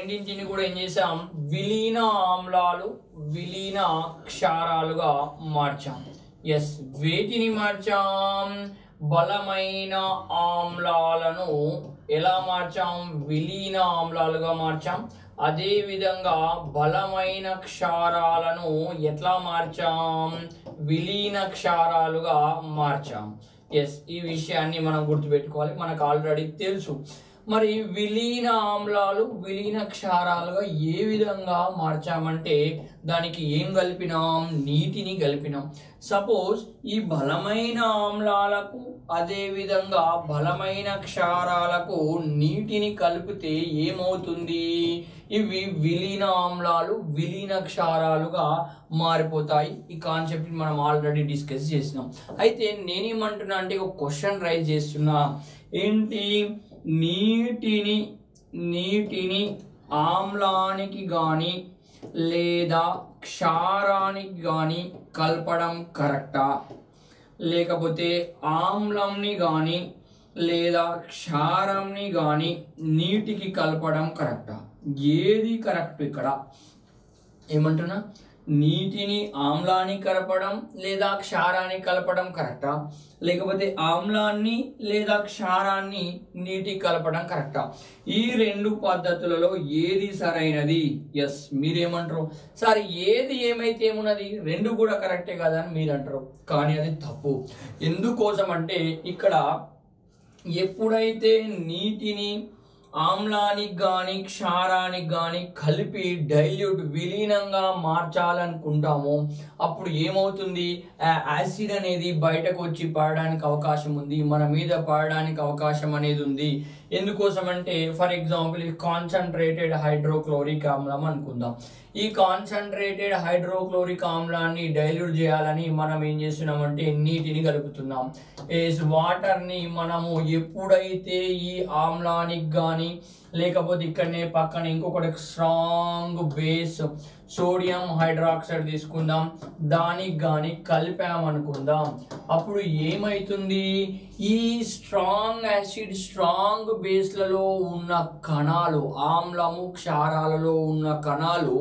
రెండింటిని కూడా ఏం చేసాం విలీన ఆమ్లాలు విలీన క్షారాలుగా మార్చాం ఎస్ వేటిని మార్చాం బలమైన ఆమ్లాలను ఎలా మార్చాం విలీన ఆమ్లాలుగా మార్చాం అదే విధంగా బలమైన క్షారాలను ఎట్లా మార్చాం విలీన క్షారాలుగా మార్చాం ఎస్ ఈ విషయాన్ని మనం గుర్తుపెట్టుకోవాలి మనకు ఆల్రెడీ తెలుసు మరి విలీన ఆమ్లాలు విలీన క్షారాలుగా ఏ విధంగా మార్చామంటే దానికి ఏం కలిపినాం నీటిని కలిపినాం సపోజ్ ఈ బలమైన ఆమ్లాలకు అదే విధంగా బలమైన క్షారాలకు నీటిని కలిపితే ఏమవుతుంది ఇవి విలీన ఆమ్లాలు విలీన క్షారాలుగా మారిపోతాయి ఈ కాన్సెప్ట్ మనం ఆల్రెడీ డిస్కస్ చేసినాం అయితే నేనేమంటున్నా అంటే ఒక క్వశ్చన్ రైజ్ చేస్తున్నా ఏంటి నీటిని నీటిని ఆమ్లానికి కానీ లేదా క్షారానికి కానీ కలపడం కరెక్టా లేకపోతే ఆమ్లంని కానీ లేదా క్షారంని కానీ నీటికి కలపడం కరెక్టా ఏది కరెక్ట్ ఇక్కడ ఏమంటున్నా నీటిని ఆమ్లాన్ని కలపడం లేదా క్షారాన్ని కలపడం కరెక్టా లేకపోతే ఆమ్లాన్ని లేదా క్షారాన్ని నీటికి కలపడం కరెక్టా ఈ రెండు పద్ధతులలో ఏది సరైనది ఎస్ మీరేమంటారు సార్ ఏది ఏమైతే ఏమున్నది రెండు కూడా కరెక్టే కదా అని మీరు అంటారు కానీ అది తప్పు ఎందుకోసం అంటే ఇక్కడ ఎప్పుడైతే నీటిని ఆమ్లానికి కానీ క్షారానికి కానీ కలిపి డైల్యూట్ విలీనంగా మార్చాలనుకుంటామో అప్పుడు ఏమవుతుంది ఆ యాసిడ్ అనేది బయటకు వచ్చి పడడానికి అవకాశం ఉంది మన మీద పడడానికి అవకాశం అనేది ఉంది ఎందుకోసం అంటే ఫర్ ఎగ్జాంపుల్ ఈ కాన్సన్ట్రేటెడ్ హైడ్రోక్లోరిక్ ఆమ్లం అనుకుందాం ఈ కాన్సన్ట్రేటెడ్ హైడ్రోక్లోరిక్ ఆమ్లాన్ని డైల్యూట్ చేయాలని మనం ఏం చేస్తున్నామంటే నీటిని కలుపుతున్నాం ఏస్ వాటర్ని మనము ఎప్పుడైతే ఈ ఆమ్లానికి కానీ లేకపోతే ఇక్కడనే పక్కన ఇంకొకటి స్ట్రాంగ్ బేస్ సోడియం హైడ్రాక్సైడ్ తీసుకుందాం దానికి కానీ కలిపామనుకుందాం అప్పుడు ఏమైతుంది ఈ స్ట్రాంగ్ యాసిడ్ స్ట్రాంగ్ బేస్లలో ఉన్న కణాలు ఆమ్లము క్షారాలలో ఉన్న కణాలు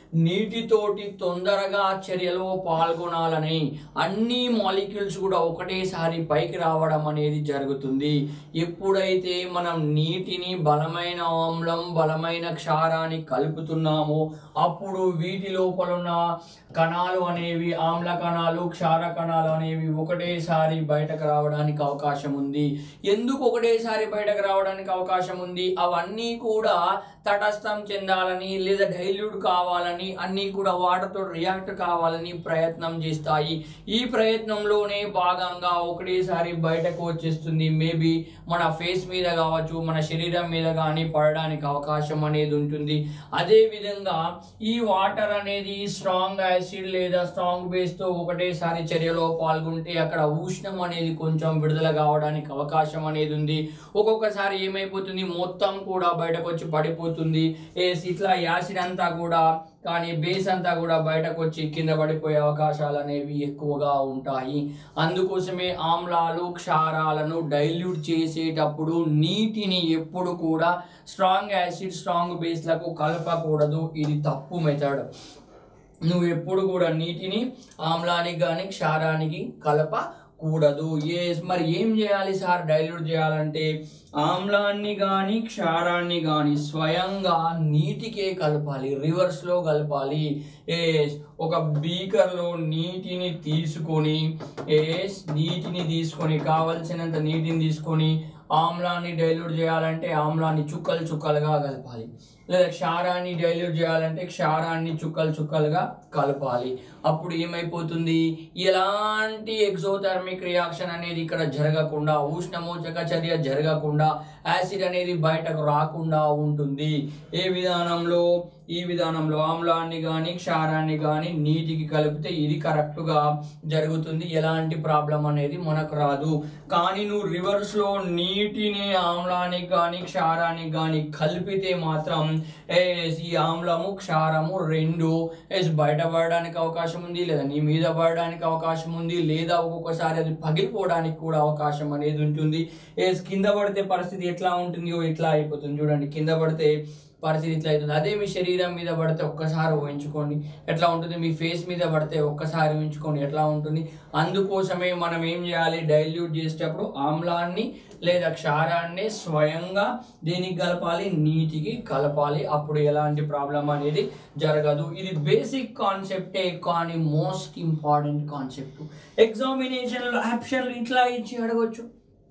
నీటితోటి తొందరగా చర్యలో పాల్గొనాలని అన్ని మాలిక్యూల్స్ కూడా ఒకటేసారి పైకి రావడం అనేది జరుగుతుంది ఎప్పుడైతే మనం నీటిని బలమైన ఆమ్లం బలమైన క్షారాన్ని కలుపుతున్నామో అప్పుడు వీటి లోపల ఉన్న కణాలు అనేవి ఆమ్ల కణాలు క్షార కణాలు అనేవి ఒకటేసారి బయటకు రావడానికి అవకాశం ఉంది ఎందుకు ఒకటేసారి బయటకు రావడానికి అవకాశం ఉంది అవన్నీ కూడా తటస్థం చెందాలని లేదా డైల్యూట్ కావాలని అన్నీ కూడా వాటర్తో రియాక్ట్ కావాలని ప్రయత్నం చేస్తాయి ఈ ప్రయత్నంలోనే భాగంగా ఒకటేసారి బయటకు వచ్చేస్తుంది మేబీ మన ఫేస్ మీద కావచ్చు మన శరీరం మీద కానీ పడడానికి అవకాశం అనేది ఉంటుంది అదే విధంగా ఈ వాటర్ అనేది స్ట్రాంగ్ యాసిడ్ లేదా స్ట్రాంగ్ బేస్ తో ఒకటేసారి చర్యలో పాల్గొంటే అక్కడ ఉష్ణం అనేది కొంచెం విడుదల కావడానికి అవకాశం అనేది ఉంది ఒక్కొక్కసారి ఏమైపోతుంది మొత్తం కూడా బయటకు వచ్చి పడిపోతుంది ఏస్ ఇట్లా యాసిడ్ అంతా కూడా కానీ బేస్ అంతా కూడా బయటకు వచ్చి కింద పడిపోయే అవకాశాలు అనేవి ఎక్కువగా ఉంటాయి అందుకోసమే ఆమ్లాలు క్షారాలను డైల్యూట్ చేసేటప్పుడు నీటిని ఎప్పుడు కూడా స్ట్రాంగ్ యాసిడ్ స్ట్రాంగ్ బేస్లకు కలపకూడదు ఇది తప్పు మెథడ్ నువ్వు ఎప్పుడు కూడా నీటిని ఆమ్లానికి కానీ క్షారానికి కలపకూడదు ఏ మరి ఏం చేయాలి సార్ డైల్యూట్ చేయాలంటే ఆమ్లాన్ని కానీ క్షారాన్ని కానీ స్వయంగా నీటికే కలపాలి రివర్స్లో కలపాలి ఏ ఒక బీకర్లో నీటిని తీసుకొని ఏస్ నీటిని తీసుకొని కావలసినంత నీటిని తీసుకొని ఆమ్లాన్ని డైల్యూట్ చేయాలంటే ఆమ్లాన్ని చుక్కలు చుక్కలుగా కలపాలి లేదా క్షారాన్ని డైల్యూట్ చేయాలంటే క్షారాన్ని చుక్కలు చుక్కలుగా కలపాలి అప్పుడు ఏమైపోతుంది ఎలాంటి ఎక్సోథర్మిక్ రియాక్షన్ అనేది ఇక్కడ జరగకుండా ఉష్ణమోచక చర్య జరగకుండా యాసిడ్ అనేది బయటకు రాకుండా ఉంటుంది ఏ విధానంలో ఈ విధానంలో ఆమ్లాన్ని కానీ క్షారాన్ని కానీ నీటికి కలిపితే ఇది కరెక్ట్గా జరుగుతుంది ఎలాంటి ప్రాబ్లం అనేది మనకు రాదు కానీ నువ్వు రివర్స్లో నీటిని ఆమ్లానికి కానీ క్షారానికి కానీ కలిపితే మాత్రం ఏస్ ఈ ఆమ్లము క్షారము రెండు ఏస్ బయటపడడానికి అవకాశం ఉంది లేదా నీ మీద పడడానికి అవకాశం ఉంది లేదా ఒక్కొక్కసారి అది పగిలిపోవడానికి కూడా అవకాశం అనేది ఉంటుంది ఏస్ కింద పడితే పరిస్థితి ఎట్లా ఉంటుందో ఇట్లా అయిపోతుంది చూడండి కింద పడితే పరిస్థితి ఇట్లా అవుతుంది అదే మీ శరీరం మీద పడితే ఒక్కసారి ఊహించుకోండి ఎట్లా ఉంటుంది మీ ఫేస్ మీద పడితే ఒక్కసారి ఊహించుకోండి ఎట్లా ఉంటుంది అందుకోసమే మనం ఏం చేయాలి డైల్యూట్ చేసేటప్పుడు ఆమ్లాన్ని లేదా క్షారాన్ని స్వయంగా దీనికి కలపాలి నీటికి కలపాలి అప్పుడు ఎలాంటి ప్రాబ్లం అనేది జరగదు ఇది బేసిక్ కాన్సెప్టే కానీ మోస్ట్ ఇంపార్టెంట్ కాన్సెప్ట్ ఎగ్జామినేషన్లో ఆప్షన్లు ఇట్లా ఇచ్చి అడగొచ్చు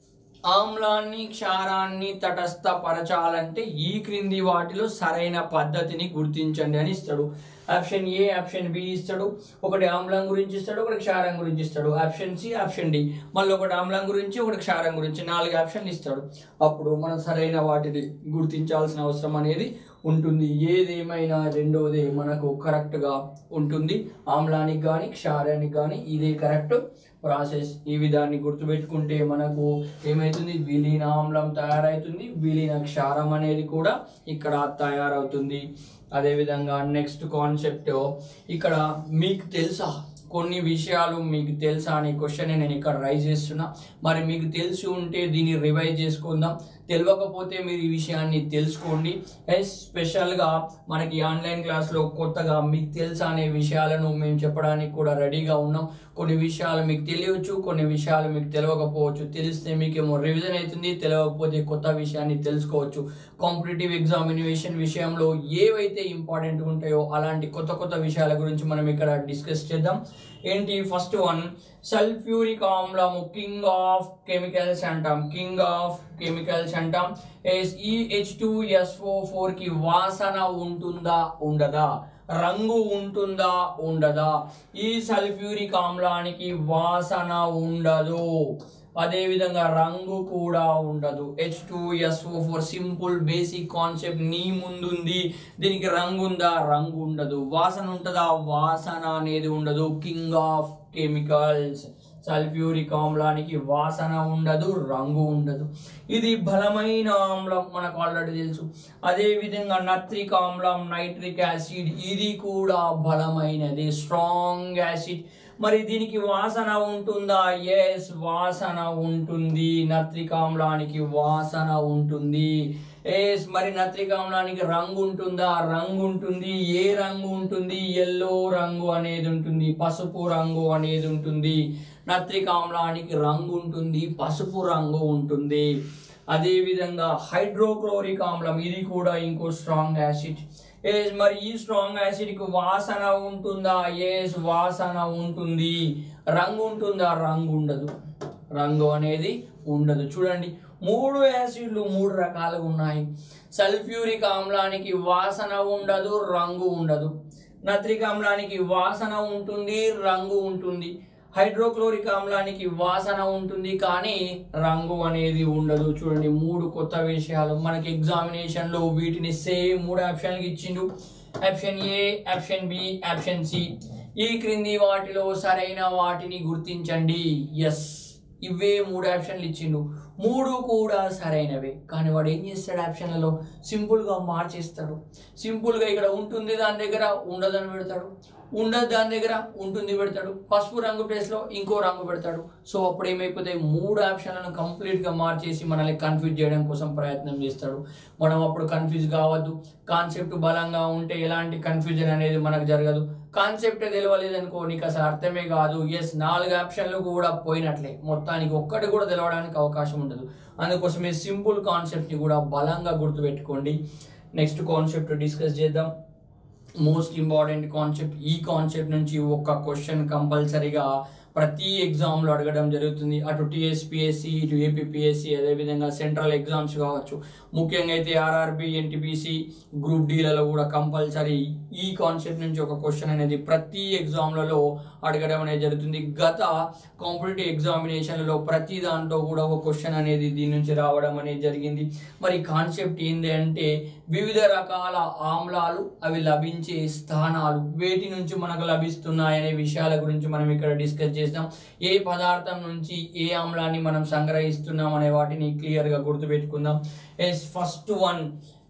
ఆమ్లాన్ని క్షారాన్ని తటస్థపరచాలంటే ఈ క్రింది వాటిలో సరైన పద్ధతిని గుర్తించండి అని ఇస్తాడు ఆప్షన్ ఏ ఆప్షన్ బి ఇస్తాడు ఒకటి ఆమ్లం గురించి ఇస్తాడు ఒకటి క్షారం గురించి ఇస్తాడు ఆప్షన్ సి ఆప్షన్ డి మళ్ళీ ఒకటి ఆమ్లం గురించి ఒకటి క్షారం గురించి నాలుగు ఆప్షన్లు ఇస్తాడు అప్పుడు మనం సరైన వాటిని గుర్తించాల్సిన అవసరం అనేది ఉంటుంది ఏదేమైనా రెండవది మనకు కరెక్ట్గా ఉంటుంది ఆమ్లానికి కానీ క్షారానికి కానీ ఇదే కరెక్ట్ ప్రాసెస్ ఈ విధాన్ని గుర్తుపెట్టుకుంటే మనకు ఏమవుతుంది విలీన ఆమ్లం తయారవుతుంది విలీన క్షారం అనేది కూడా ఇక్కడ తయారవుతుంది అదేవిధంగా నెక్స్ట్ కాన్సెప్ట్ ఇక్కడ మీకు తెలుసా కొన్ని విషయాలు మీకు తెలుసా అనే క్వశ్చన్ నేను ఇక్కడ రైజ్ చేస్తున్నా మరి మీకు తెలిసి ఉంటే దీన్ని రివైజ్ చేసుకుందాం తెలియకపోతే మీరు ఈ విషయాన్ని తెలుసుకోండి ఎస్ స్పెషల్గా మనకి ఆన్లైన్ క్లాస్లో కొత్తగా మీకు తెలుసా అనే విషయాలను మేము చెప్పడానికి కూడా రెడీగా ఉన్నాం కొన్ని విషయాలు మీకు తెలియవచ్చు కొన్ని విషయాలు మీకు తెలియకపోవచ్చు తెలిస్తే మీకేమో రివిజన్ అవుతుంది తెలియకపోతే కొత్త విషయాన్ని తెలుసుకోవచ్చు కాంపిటేటివ్ ఎగ్జామినేషన్ విషయంలో ఏవైతే ఇంపార్టెంట్ ఉంటాయో అలాంటి కొత్త కొత్త విషయాల గురించి మనం ఇక్కడ డిస్కస్ చేద్దాం ఏంటి ఫస్ట్ వన్ సల్ఫ్యూరిక్ ఆమ్లము కింగ్ ఆఫ్ కెమికల్స్ అంటాం కింగ్ ఆఫ్ కెమికల్స్ అంటాం ఈ హెచ్ టూ ఎస్ఓ ఫోర్ కి వాసన ఉంటుందా ఉండదా రంగు ఉంటుందా ఉండదా ఈ సల్ఫ్యూరిక్ ఆమ్లానికి వాసన ఉండదు అదే విధంగా రంగు కూడా ఉండదు H two SO four simple basic concept నీ ముందుంది దీనికి రంగు ఉందా రంగు ఉండదు వాసన ఉంటుందా వాసన అనేది ఉండదు కింగ్ ఆఫ్ కెమికల్స్ సల్ఫ్యూరిక్ ఆమ్లానికి వాసన ఉండదు రంగు ఉండదు ఇది బలమైన ఆమ్లం మనకు ఆల్రెడీ తెలుసు అదే విధంగా నత్రిక్ ఆమ్లం నైట్రిక్ యాసిడ్ ఇది కూడా బలమైనది స్ట్రాంగ్ యాసిడ్ మరి దీనికి వాసన ఉంటుందా ఎస్ వాసన ఉంటుంది నత్రిక ఆమ్లానికి వాసన ఉంటుంది ఎస్ మరి నత్రిక ఆమ్లానికి రంగు ఉంటుందా రంగు ఉంటుంది ఏ రంగు ఉంటుంది ఎల్లో రంగు అనేది ఉంటుంది పసుపు రంగు అనేది ఉంటుంది నత్రిక ఆమ్లానికి రంగు ఉంటుంది పసుపు రంగు ఉంటుంది అదే విధంగా హైడ్రోక్లోరిక్ ఆమ్లం ఇది కూడా ఇంకో స్ట్రాంగ్ యాసిడ్ ఎస్ మరి ఈ స్ట్రాంగ్ యాసిడ్ కి వాసన ఉంటుందా ఎస్ వాసన ఉంటుంది రంగు ఉంటుందా రంగు ఉండదు రంగు అనేది ఉండదు చూడండి మూడు యాసిడ్లు మూడు రకాలుగా ఉన్నాయి సల్ఫ్యూరిక్ ఆమ్లానికి వాసన ఉండదు రంగు ఉండదు నత్రిక ఆమ్లానికి వాసన ఉంటుంది రంగు ఉంటుంది హైడ్రోక్లోరిక్ ఆమ్లానికి వాసన ఉంటుంది కానీ రంగు అనేది ఉండదు చూడండి మూడు కొత్త విషయాలు మనకి ఎగ్జామినేషన్ లో వీటిని సేమ్ మూడు ఆప్షన్లు ఇచ్చిండు option A option B option C ఈ క్రింది వాటిలో సరైన వాటిని గుర్తించండి ఎస్ ఇవే మూడు ఆప్షన్లు ఇచ్చిండు మూడు కూడా సరైనవే కానీ వాడు ఏం చేస్తాడు ఆప్షన్లలో సింపుల్గా మార్చేస్తాడు సింపుల్గా ఇక్కడ ఉంటుంది దాని దగ్గర ఉండదని పెడతాడు ఉండదు దాని దగ్గర ఉంటుంది పెడతాడు పసుపు రంగు ప్లేస్లో ఇంకో రంగు పెడతాడు సో అప్పుడు ఏమైపోతాయి మూడు ఆప్షన్లను కంప్లీట్గా మార్చేసి మనల్ని కన్ఫ్యూజ్ చేయడం కోసం ప్రయత్నం చేస్తాడు మనం అప్పుడు కన్ఫ్యూజ్ కావద్దు కాన్సెప్ట్ బలంగా ఉంటే ఎలాంటి కన్ఫ్యూజన్ అనేది మనకు జరగదు కాన్సెప్ట్ తెలియలేదనుకో నీకు అసలు అర్థమే కాదు ఎస్ నాలుగు ఆప్షన్లు కూడా పోయినట్లే మొత్తానికి ఒక్కటి కూడా తెలవడానికి అవకాశం ఉండదు అందుకోసమే సింపుల్ కాన్సెప్ట్ని కూడా బలంగా గుర్తుపెట్టుకోండి నెక్స్ట్ కాన్సెప్ట్ డిస్కస్ చేద్దాం మోస్ట్ ఇంపార్టెంట్ కాన్సెప్ట్ ఈ కాన్సెప్ట్ నుంచి ఒక క్వశ్చన్ కంపల్సరీగా ప్రతి ఎగ్జామ్లో అడగడం జరుగుతుంది అటు టీఎస్పిఎస్సి ఇటు ఏపీపీఎస్సి అదేవిధంగా సెంట్రల్ ఎగ్జామ్స్ కావచ్చు ముఖ్యంగా అయితే ఆర్ఆర్బి ఎన్టీపీసీ గ్రూప్ డీలలో కూడా కంపల్సరీ ఈ కాన్సెప్ట్ నుంచి ఒక క్వశ్చన్ అనేది ప్రతి ఎగ్జామ్లలో అడగడం అనేది జరుగుతుంది గత కాంపిటేటివ్ ఎగ్జామినేషన్లలో ప్రతి దాంట్లో కూడా ఒక క్వశ్చన్ అనేది దీని నుంచి రావడం అనేది జరిగింది మరి కాన్సెప్ట్ ఏంటి అంటే వివిధ రకాల ఆమ్లాలు అవి లభించే స్థానాలు వేటి నుంచి మనకు లభిస్తున్నాయనే విషయాల గురించి మనం ఇక్కడ డిస్కస్ చేస్తాం ఏ పదార్థం నుంచి ఏ ఆమ్లాన్ని మనం సంగ్రహిస్తున్నాం అనే వాటిని క్లియర్గా గుర్తుపెట్టుకుందాం ఎస్ ఫస్ట్ వన్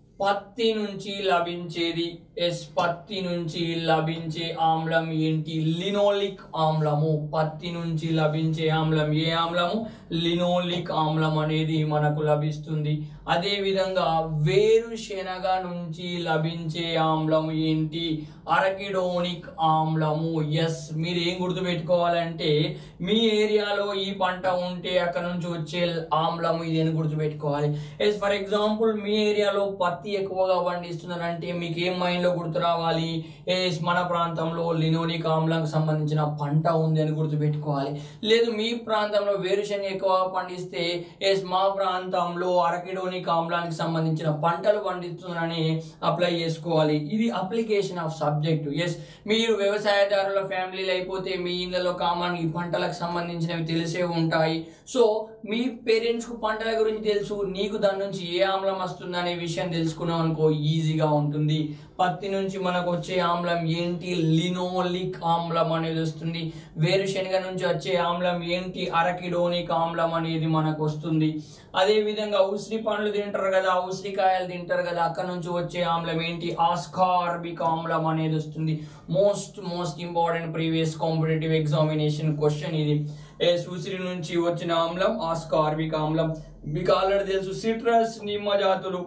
పత్తి నుంచి లభించేది ఎస్ పత్తి నుంచి లభించే ఆమ్లం ఏంటి లినోలిక్ ఆమ్లము పత్తి నుంచి లభించే ఆమ్లం ఏ ఆమ్లము లినోలిక్ ఆమ్లం అనేది మనకు లభిస్తుంది అదేవిధంగా వేరుశెనగ నుంచి లభించే ఆమ్లం ఏంటి అరకిడోనిక్ ఆమ్లము ఎస్ మీరు ఏం గుర్తుపెట్టుకోవాలంటే మీ ఏరియాలో ఈ పంట ఉంటే అక్కడ నుంచి వచ్చే ఆమ్లము ఇది అని గుర్తుపెట్టుకోవాలి ఎస్ ఫర్ ఎగ్జాంపుల్ మీ ఏరియాలో పత్తి ఎక్కువగా పండిస్తున్నారంటే మీకు ఏం మైండ్లో గుర్తు రావాలి ఎస్ మన ప్రాంతంలో లినోనిక్ ఆమ్లంకి సంబంధించిన పంట ఉంది అని గుర్తుపెట్టుకోవాలి లేదు మీ ప్రాంతంలో వేరుశనగ ఎక్కువ పండిస్తే ఎస్ మా ప్రాంతంలో అరకిడోనిక్ ఆమ్లానికి సంబంధించిన పంటలు పండిస్తున్నారని అప్లై చేసుకోవాలి ఇది అప్లికేషన్ ఆఫ్ సబ్జెక్టు ఎస్ మీరు వ్యవసాయదారుల ఫ్యామిలీలు అయిపోతే మీ ఇళ్ళలో కామన్ ఈ పంటలకు సంబంధించినవి తెలిసే ఉంటాయి సో మీ పేరెంట్స్కు పంటల గురించి తెలుసు నీకు దాని నుంచి ఏ ఆమ్లం వస్తుంది అనే విషయం తెలుసుకున్నాం అనుకో ఈజీగా ఉంటుంది పత్తి నుంచి మనకు వచ్చే ఆమ్లం ఏంటి లినోలిక్ ఆమ్లం అనేది వస్తుంది వేరుశనగ నుంచి వచ్చే ఆమ్లం ఏంటి అరకిడోనిక్ ఆమ్లం అనేది మనకు వస్తుంది అదే విధంగా ఉసిరి పండ్లు తింటారు కదా ఉసిరికాయలు తింటారు కదా అక్కడ నుంచి వచ్చే ఆమ్లం ఏంటి ఆస్కార్బిక్ ఆమ్లం అనేది వస్తుంది most most important previous competitive examination question ఇది ఏ ఉసిరి నుంచి వచ్చిన ఆమ్లం ఆస్కార్బిక్ ఆమ్లం మీకు ఆల్రెడీ తెలుసు సిట్రస్ నిమ్మ జాతులు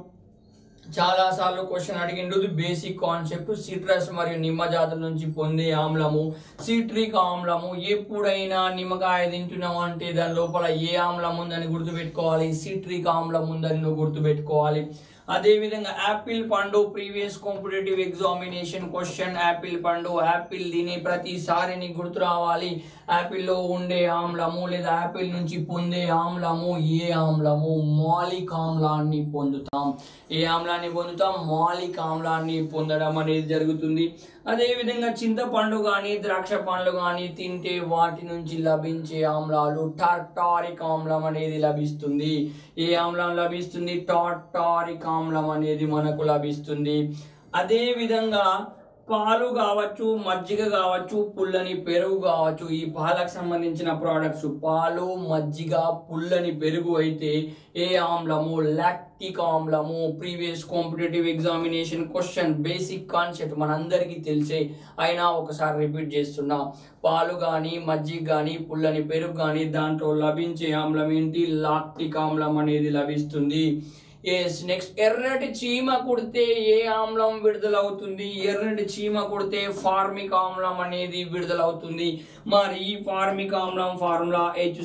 చాలా సార్లు క్వశ్చన్ అడిగిండు బేసిక్ కాన్సెప్ట్ సిట్రస్ మరియు నిమ్మ జాతుల నుంచి పొందే ఆమ్లము సిట్రిక్ ఆమ్లము ఎప్పుడైనా నిమ్మకాయ తింటున్నావు అంటే దాని లోపల ఏ ఆమ్లం ఉందని గుర్తుపెట్టుకోవాలి సిట్రిక్ ఆమ్లం ఉందని నువ్వు గుర్తుపెట్టుకోవాలి అదేవిధంగా యాపిల్ పండు previous competitive examination question apple పండు యాపిల్ తిని ప్రతిసారి నీకు గుర్తు రావాలి యాపిల్లో ఉండే ఆమ్లము లేదా యాపిల్ నుంచి పొందే ఆమ్లము ఏ ఆమ్లము మాలిక్ ఆమ్లాన్ని పొందుతాం ఏ ఆమ్లాన్ని పొందుతాం మాలిక్ ఆమ్లాన్ని పొందడం అనేది జరుగుతుంది అదేవిధంగా చింతపండు కానీ ద్రాక్ష పండ్లు కానీ తింటే వాటి నుంచి లభించే ఆమ్లాలు టార్టారిక్ ఆమ్లం అనేది లభిస్తుంది ఏ ఆమ్లం లభిస్తుంది టార్టారిక్ ఆమ్లం అనేది మనకు లభిస్తుంది అదే విధంగా పాలు కావచ్చు మజ్జిగ కావచ్చు పుల్లని పెరుగు కావచ్చు ఈ పాలకు సంబంధించిన ప్రోడక్ట్స్ పాలు మజ్జిగ పుల్లని పెరుగు అయితే ఏ ఆమ్లము లాక్టిక్ ఆమ్లము previous competitive examination question basic concept మనందరికీ తెలిసే అయినా ఒకసారి రిపీట్ చేస్తున్నా పాలు కానీ మజ్జిగ కానీ పుల్లని పెరుగు కానీ దాంట్లో లభించే ఆమ్లం ఏంటి లాక్టిక్ ఆమ్లం అనేది లభిస్తుంది ఎస్ నెక్స్ట్ ఎర్రటి చీమ కుడితే ఏ ఆమ్లం విడుదలవుతుంది ఎర్రటి చీమ కుడితే ఫార్మిక్ ఆమ్లం అనేది విడుదలవుతుంది మరి ఈ ఫార్మిక్ ఆమ్లం ఫార్ములా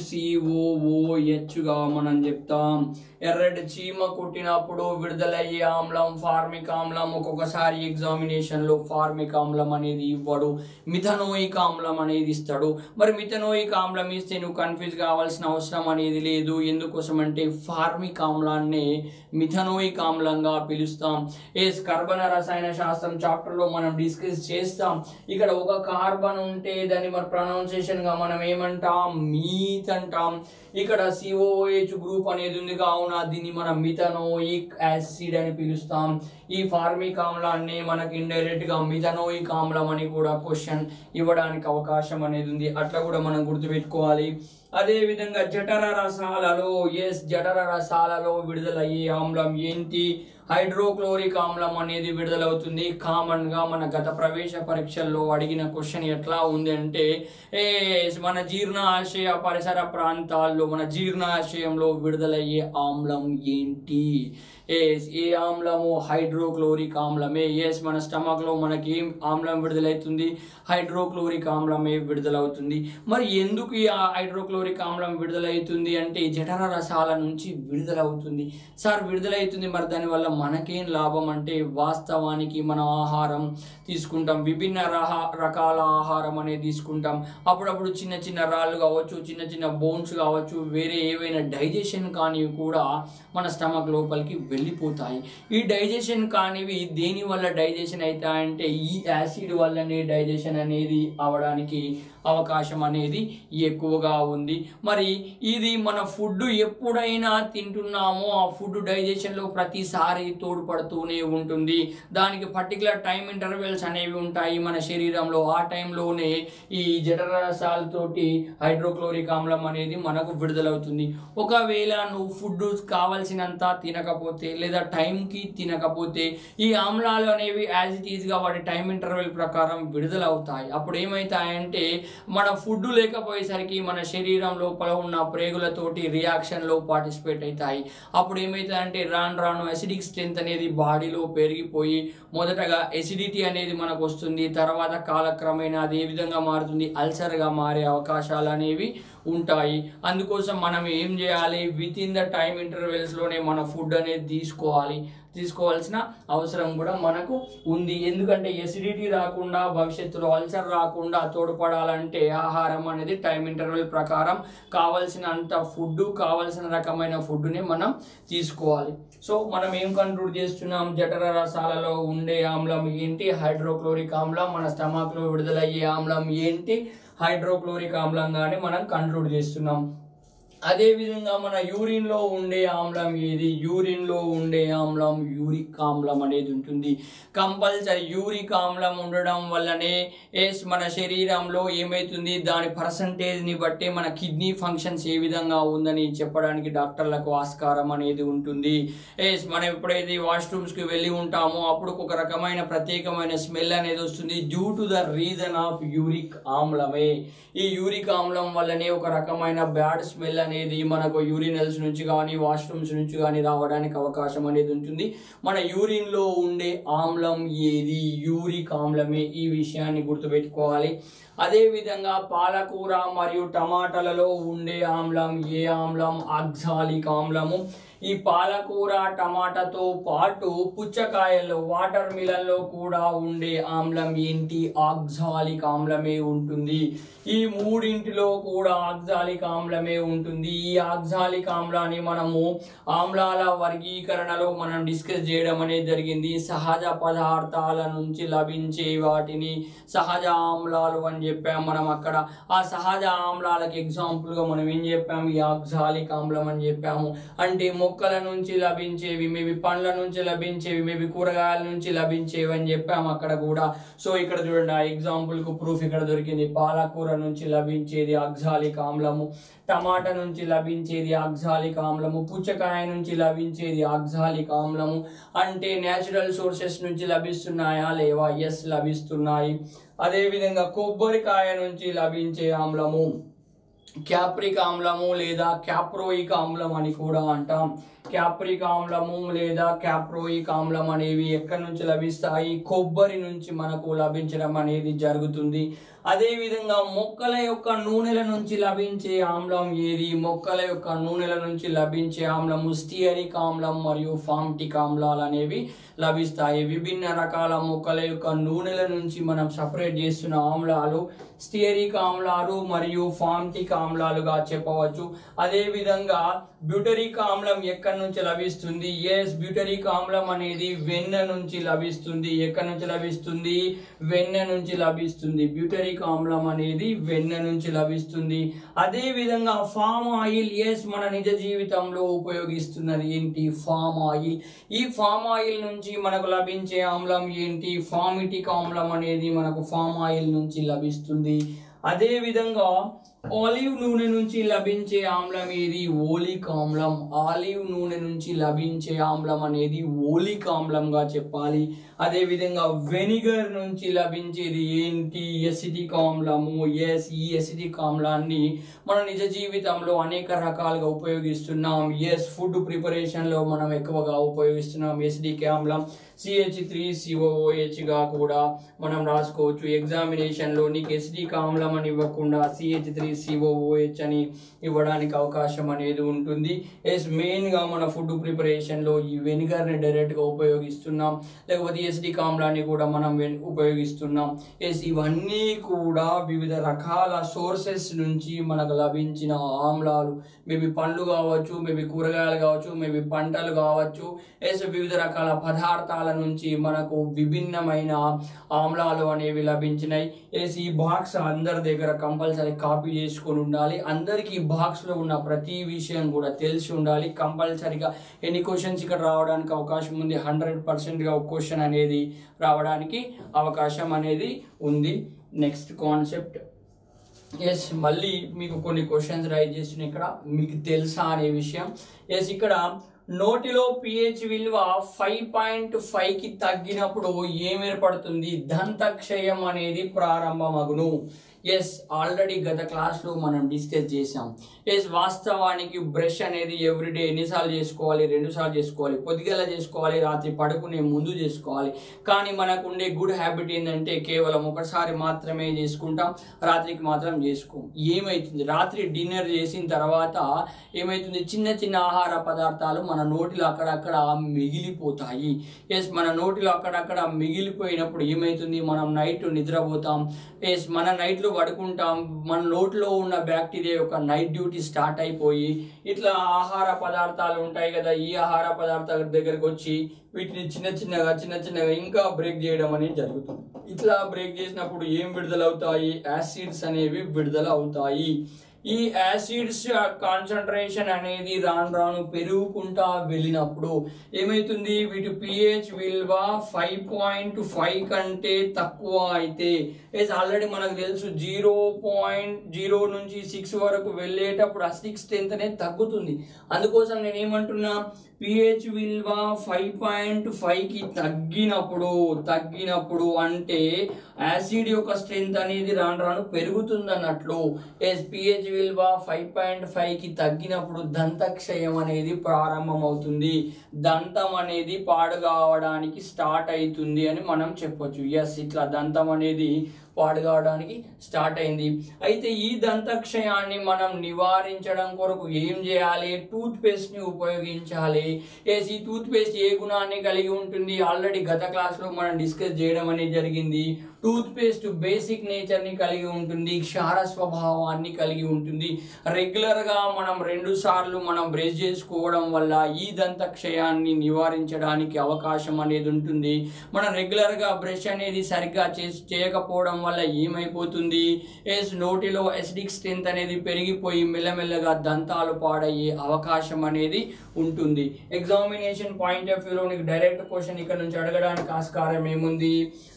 హెచ్సిఓఓహెచ్ గా మనం చెప్తాం ఎర్రటి చీమ కుట్టినప్పుడు విడుదలయ్యే ఆమ్లం ఫార్మిక్ ఆమ్లం ఒక్కొక్కసారి ఎగ్జామినేషన్ లో ఫార్మిక్ ఆమ్లం అనేది ఇవ్వడు మిథనోయిక్ ఆమ్లం అనేది ఇస్తాడు మరి మిథనోయిక్ ఆమ్లం ఇస్తే నువ్వు కన్ఫ్యూజ్ కావాల్సిన అవసరం అనేది లేదు ఎందుకోసం అంటే ఫార్మిక్ ఆమ్లాన్ని మిథనోయిక్ ఆమ్లంగా పిలుస్తాం ఎస్ కర్బన రసాయన శాస్త్రం చాప్టర్ లో మనం డిస్కస్ చేస్తాం ఇక్కడ ఒక కార్బన్ ఉంటే దాన్ని మన ప్రొనౌన్సియేషన్ గా మనం ఏమంటాం మీత్ అంటాం ఇక్కడ సిఓహెచ్ గ్రూప్ అనేది ఉంది కావున దీన్ని మనం మిథనోయిక్ యాసిడ్ అని పిలుస్తాం ఈ ఫార్మిక్ ఆమ్లాన్ని మనకి ఇండైరెక్ట్ గా మిథనోయిక్ ఆమ్లం అని కూడా క్వశ్చన్ ఇవ్వడానికి అవకాశం అనేది ఉంది అట్లా కూడా మనం గుర్తుపెట్టుకోవాలి అదే విధంగా జఠర రసాలలో ఎస్ జఠర రసాలలో విడుదలయ్యే ఆమ్లం ఏంటి హైడ్రోక్లోరిక్ ఆమ్లం అనేది విడుదలవుతుంది కామన్ గా మన గత ప్రవేశ పరీక్షల్లో అడిగిన క్వశ్చన్ ఎట్లా ఉంది అంటే ఏ మన జీర్ణాశయ పరిసర ప్రాంతాల్లో మన జీర్ణాశయంలో విడుదలయ్యే ఆమ్లం ఏంటి ఎస్ ఏ ఆమ్లము హైడ్రోక్లోరిక్ ఆమ్లమే ఎస్ మన స్టమక్ లో మనకి ఏం ఆమ్లం విడుదలవుతుంది హైడ్రోక్లోరిక్ ఆమ్లమే విడుదలవుతుంది మరి ఎందుకు ఈ హైడ్రోక్లోరిక్ ఆమ్లం విడుదలవుతుంది అంటే జఠర రసాల నుంచి విడుదలవుతుంది సార్ విడుదలవుతుంది మరి దానివల్ల మనకేం లాభం అంటే వాస్తవానికి మన ఆహారం తీసుకుంటాం విభిన్న రహ రకాల ఆహారం అనేది తీసుకుంటాం అప్పుడప్పుడు చిన్న చిన్న రాళ్ళు కావచ్చు చిన్న చిన్న బోన్స్ కావచ్చు వేరే ఏవైనా డైజెషన్ కానివి కూడా మన స్టమక్ లోపలికి వెళ్ళిపోతాయి ఈ డైజెషన్ కానివి దేని వల్ల డైజెషన్ అవుతాయంటే ఈ యాసిడ్ వల్లనే డైజెషన్ అనేది అవడానికి అవకాశం అనేది ఎక్కువగా ఉంది మరి ఇది మన ఫుడ్ ఎప్పుడైనా తింటున్నామో ఆ ఫుడ్ డైజెషన్లో ప్రతిసారి తోడ్పడుతూనే ఉంటుంది దానికి పర్టికులర్ టైం ఇంటర్వెల్స్ అనేవి ఉంటాయి మన శరీరంలో ఆ టైంలోనే ఈ జఠరసాలతోటి హైడ్రోక్లోరిక్ ఆమ్లం అనేది మనకు విడుదలవుతుంది ఒకవేళ నువ్వు ఫుడ్ కావలసినంత తినకపోతే లేదా టైంకి తినకపోతే ఈ ఆమ్లాలు అనేవి యాజ్ ఇట్ ఈస్గా వాటి టైం ఇంటర్వెల్ ప్రకారం విడుదలవుతాయి అప్పుడు ఏమవుతాయంటే మన ఫుడ్ లేకపోయేసరికి మన శరీరం శరీరం లోపల ఉన్న ప్రేగులతోటి రియాక్షన్లో పార్టిసిపేట్ అవుతాయి అప్పుడు ఏమవుతుందంటే రాను రాను అసిడిక్ స్ట్రెంత్ అనేది బాడీలో పెరిగిపోయి మొదటగా ఎసిడిటీ అనేది మనకు వస్తుంది తర్వాత కాలక్రమేణా అది ఏ విధంగా మారుతుంది అల్సర్గా మారే అవకాశాలు అనేవి ఉంటాయి అందుకోసం మనం ఏం చేయాలి విత్ ఇన్ ద టైం ఇంటర్వెల్స్లోనే మన ఫుడ్ అనేది తీసుకోవాలి తీసుకోవాల్సిన అవసరం కూడా మనకు ఉంది ఎందుకంటే ఎసిడిటీ రాకుండా భవిష్యత్తులో అల్సర్ రాకుండా తోడ్పడాలంటే ఆహారం అనేది టైం ఇంటర్వెల్ ప్రకారం కావలసినంత ఫుడ్ కావలసిన రకమైన ఫుడ్ని మనం తీసుకోవాలి సో మనం ఏం కంట్రోల్ చేస్తున్నాం జఠర రసాలలో ఉండే ఆమ్లం ఏంటి హైడ్రోక్లోరిక్ ఆమ్లం మన స్టమక్లో విడుదలయ్యే ఆమ్లం ఏంటి హైడ్రోక్లోరిక్ ఆమ్లంగానే మనం కంట్రోల్ చేస్తున్నాం అదే విధంగా మన యూరిన్ లో ఉండే ఆమ్లం ఏది యూరిన్ లో ఉండే ఆమ్లం యూరిక్ ఆమ్లం అనేది ఉంటుంది కంపల్సరీ యూరిక్ ఆమ్లం ఉండడం వల్లనే ఎస్ మన శరీరంలో ఏమైతుంది దాని పర్సంటేజ్ ని బట్టి మన కిడ్నీ ఫంక్షన్స్ ఏ విధంగా ఉందని చెప్పడానికి డాక్టర్లకు ఆస్కారం అనేది ఉంటుంది ఎస్ మనం ఎప్పుడైతే వాష్రూమ్స్ కి వెళ్ళి ఉంటామో అప్పుడు ఒక రకమైన ప్రత్యేకమైన స్మెల్ అనేది వస్తుంది due to the reason of uric ఆమ్లమే ఈ యూరిక్ ఆమ్లం వల్లనే ఒక రకమైన బ్యాడ్ స్మెల్ అనేది మనకు యూరినల్స్ నుంచి కానీ వాష్రూమ్స్ నుంచి కానీ రావడానికి అవకాశం అనేది ఉంటుంది మన యూరిన్ లో ఉండే ఆమ్లం ఏది యూరిక్ ఆమ్లమే ఈ విషయాన్ని గుర్తుపెట్టుకోవాలి అదే విధంగా పాలకూర మరియు టమాటాలలో ఉండే ఆమ్లం ఏ ఆమ్లం ఆక్సాలిక్ ఆమ్లము ఈ పాలకూర టమాటాతో పాటు పుచ్చకాయల్లో వాటర్ మిలన్లో కూడా ఉండే ఆమ్లం ఏంటి ఆక్సాలిక్ ఆమ్లమే ఉంటుంది ఈ మూడింటిలో కూడా ఆక్సాలిక్ ఆమ్లమే ఉంటుంది ఈ ఆక్సాలిక్ ఆమ్లాన్ని మనము ఆమ్లాల వర్గీకరణలో మనం డిస్కస్ చేయడం అనేది జరిగింది సహజ పదార్థాల నుంచి లభించే వాటిని సహజ ఆమ్లాలు అని చెప్పాం మనం అక్కడ ఆ సహజ ఆమ్లాలకు ఎగ్జాంపుల్గా మనం ఏం చెప్పాము ఈ ఆక్సాలిక్ ఆమ్లం అని చెప్పాము అంటే మొక్కల నుంచి లభించేవి మేబీ పండ్ల నుంచి లభించేవి మేబీ కూరగాయల నుంచి లభించేవి అని చెప్పాము అక్కడ కూడా సో ఇక్కడ చూడండి ఆ ఎగ్జాంపుల్ కు ప్రూఫ్ ఇక్కడ దొరికింది పాలకూర నుంచి లభించేది ఆక్సాలిక్ ఆమ్లము టమాటా నుంచి లభించేది ఆక్సాలిక్ ఆమ్లము పుచ్చకాయ నుంచి లభించేది ఆక్సాలిక్ ఆమ్లము అంటే న్యాచురల్ సోర్సెస్ నుంచి లభిస్తున్నాయా లేవా ఎస్ లభిస్తున్నాయి అదేవిధంగా కొబ్బరికాయ నుంచి లభించే ఆమ్లము క్యాప్రిక్ ఆమ్లము లేదా క్యాప్రోయిక్ ఆమ్లం అని కూడా అంటాం క్యాప్రిక్ ఆమ్లము లేదా క్యాప్రోయిక్ ఆమ్లం అనేవి ఎక్కడి నుంచి లభిస్తాయి కొబ్బరి నుంచి మనకు లభించడం అనేది జరుగుతుంది అదే విధంగా మొక్కల యొక్క నూనెల నుంచి లభించే ఆమ్లం ఏది మొక్కల యొక్క నూనెల నుంచి లభించే ఆమ్లము స్టియరిక్ ఆమ్లం మరియు ఫామ్టిక్ ఆమ్లాలు అనేవి లభిస్తాయి విభిన్న రకాల మొక్కల యొక్క నూనెల నుంచి మనం సపరేట్ చేస్తున్న ఆమ్లాలు స్టియరిక్ ఆమ్లాలు మరియు ఫామ్టిక్ ఆమ్లాలుగా చెప్పవచ్చు అదే విధంగా బ్యూటరిక్ ఆమ్లం ఎక్కడి నుంచి లభిస్తుంది ఎస్ బ్యూటరిక్ ఆమ్లం అనేది వెన్న నుంచి లభిస్తుంది ఎక్కడి నుంచి లభిస్తుంది వెన్న నుంచి లభిస్తుంది బ్యూటరిక్ ఆమ్లం అనేది వెన్న నుంచి లభిస్తుంది అదే విధంగా ఫామ్ ఆయిల్ ఎస్ మన నిజ జీవితంలో ఉపయోగిస్తున్నది ఏంటి ఫామ్ ఆయిల్ ఈ ఫామ్ ఆయిల్ నుంచి మనకు లభించే ఆమ్లం ఏంటి ఫామిటిక్ ఆమ్లం అనేది మనకు ఫామ్ ఆయిల్ నుంచి లభిస్తుంది అదే విధంగా ఆలివ్ నూనె నుంచి లభించే ఆమ్లం ఏది ఓలిక్ ఆమ్లం ఆలివ్ నూనె నుంచి లభించే ఆమ్లం అనేది ఓలిక్ ఆమ్లంగా చెప్పాలి అదే విధంగా వెనిగర్ నుంచి లభించేది ఏంటి ఎసిటిక్ ఆమ్లము ఎస్ ఈ ఎసిటిక్ ఆమ్లాన్ని మన నిజ జీవితంలో అనేక రకాలుగా ఉపయోగిస్తున్నాం ఎస్ ఫుడ్ ప్రిపరేషన్లో మనం ఎక్కువగా ఉపయోగిస్తున్నాం ఎసిడిక్ ఆమ్లం సిహెచ్ త్రీ సిఓఓహెచ్ గా కూడా మనం రాసుకోవచ్చు ఎగ్జామినేషన్లో నీకు ఎసిడిక్ ఆమ్లం అని ఇవ్వకుండా సిహెచ్ త్రీ సిఓఓహెచ్ అని ఇవ్వడానికి అవకాశం అనేది ఉంటుంది ఎస్ మెయిన్గా మన ఫుడ్ ప్రిపరేషన్లో ఈ వెనిగర్ని డైరెక్ట్గా ఉపయోగిస్తున్నాం లేకపోతే ఎసిడిక్ ఆమ్లాన్ని కూడా మనం వెన్- ఉపయోగిస్తున్నాం ఎస్ ఇవన్నీ కూడా వివిధ రకాల సోర్సెస్ నుంచి మనకు లభించిన ఆమ్లాలు మేబీ పండ్లు కావచ్చు మేబీ కూరగాయలు కావచ్చు మేబీ పంటలు కావచ్చు ఎస్ వివిధ రకాల పదార్థాల నుంచి మనకు విభిన్నమైన ఆమ్లాలు అనేవి లభించినాయి ఎస్ ఈ బాక్స్ అందరి దగ్గర కంపల్సరీ కాపీ చేసుకొని ఉండాలి అందరికీ ఈ బాక్స్ లో ఉన్న ప్రతి విషయం కూడా తెలిసి ఉండాలి కంపల్సరీగా ఎన్ని క్వశ్చన్స్ ఇక్కడ రావడానికి అవకాశం ఉంది హండ్రెడ్ పర్సెంట్గా ఒక క్వశ్చన్ అనేది రావడానికి అవకాశం అనేది ఉంది నెక్స్ట్ కాన్సెప్ట్ ఎస్ మళ్ళీ మీకు కొన్ని క్వశ్చన్స్ రైజ్ చేస్తున్నాయి ఇక్కడ మీకు తెలుసా అనే విషయం ఎస్ ఇక్కడ నోటిలో పిహెచ్ విలువ ఫైవ్ పాయింట్ కి తగ్గినప్పుడు ఏం ఏర్పడుతుంది దంతక్షయం అనేది ప్రారంభమగును ఎస్ ఆల్రెడీ గత క్లాస్లో మనం డిస్కస్ చేసాం ఎస్ వాస్తవానికి బ్రష్ అనేది ఎవ్రీడే ఎన్నిసార్లు చేసుకోవాలి రెండు సార్లు చేసుకోవాలి పొద్దుగల చేసుకోవాలి రాత్రి పడుకునే ముందు చేసుకోవాలి కానీ మనకు ఉండే గుడ్ హ్యాబిట్ ఏంటంటే కేవలం ఒకసారి మాత్రమే చేసుకుంటాం రాత్రికి మాత్రం చేసుకోం ఏమవుతుంది రాత్రి డిన్నర్ చేసిన తర్వాత ఏమవుతుంది చిన్న చిన్న ఆహార పదార్థాలు మన నోటిలో అక్కడక్కడ మిగిలిపోతాయి ఎస్ మన నోటిలో అక్కడక్కడ మిగిలిపోయినప్పుడు ఏమవుతుంది మనం నైట్ నిద్రపోతాం ఎస్ మన నైట్లో పడుకుంటాం మన నోట్లో ఉన్న బ్యాక్టీరియా యొక్క నైట్ డ్యూటీ స్టార్ట్ అయిపోయి ఇట్లా ఆహార పదార్థాలు ఉంటాయి కదా ఈ ఆహార పదార్థాల దగ్గరకు వచ్చి వీటిని చిన్న చిన్నగా చిన్న చిన్నగా ఇంకా బ్రేక్ చేయడం అనేది జరుగుతుంది ఇట్లా బ్రేక్ చేసినప్పుడు ఏం విడుదల అవుతాయి యాసిడ్స్ అనేవి విడుదల అవుతాయి ఈ యాసిడ్స్ కాన్సన్ట్రేషన్ అనేది రాను రాను పెరుగుకుంటా వెళ్ళినప్పుడు ఏమైతుంది వీటి పిహెచ్ విలువ ఫైవ్ పాయింట్ ఫైవ్ కంటే తక్కువ అయితే ఎస్ ఆల్రెడీ మనకు తెలుసు జీరో పాయింట్ జీరో నుంచి సిక్స్ వరకు వెళ్ళేటప్పుడు అసిడిక్ స్ట్రెంత్ అనేది తగ్గుతుంది అందుకోసం నేను ఏమంటున్నా పిహెచ్ విలువ ఫైవ్ పాయింట్ ఫైవ్కి తగ్గినప్పుడు తగ్గినప్పుడు అంటే యాసిడ్ యొక్క స్ట్రెంత్ అనేది రాను రాను పెరుగుతుంది అన్నట్లు ఎస్ పిహెచ్ విలువ ఫైవ్ పాయింట్ ఫైవ్కి తగ్గినప్పుడు దంతక్షయం అనేది ప్రారంభమవుతుంది దంతం అనేది పాడు కావడానికి స్టార్ట్ అవుతుంది అని మనం చెప్పొచ్చు ఎస్ ఇట్లా దంతం అనేది పాడు కావడానికి స్టార్ట్ అయింది అయితే ఈ దంతక్షయాన్ని మనం నివారించడం కొరకు ఏం చేయాలి టూత్ పేస్ట్ ని ఉపయోగించాలి ఎస్ ఈ టూత్ పేస్ట్ ఏ గుణాన్ని కలిగి ఉంటుంది ఆల్రెడీ గత క్లాస్ లో మనం డిస్కస్ చేయడం అనేది జరిగింది టూత్ పేస్ట్ బేసిక్ నేచర్ ని కలిగి ఉంటుంది క్షార స్వభావాన్ని కలిగి ఉంటుంది రెగ్యులర్ గా మనం రెండు సార్లు మనం బ్రష్ చేసుకోవడం వల్ల ఈ దంతక్షయాన్ని నివారించడానికి అవకాశం అనేది ఉంటుంది మనం రెగ్యులర్ గా బ్రష్ అనేది సరిగ్గా చేసి చేయకపోవడం వల్ల ఏమైపోతుంది ఎస్ నోటిలో ఎసిడిక్ స్ట్రెంత్ అనేది పెరిగిపోయి మెల్లమెల్లగా దంతాలు పాడయ్యే అవకాశం అనేది ఉంటుంది ఎగ్జామినేషన్ పాయింట్ ఆఫ్ వ్యూలో నీకు డైరెక్ట్ క్వశ్చన్ ఇక్కడ నుంచి అడగడానికి ఆస్కారం ఏముంది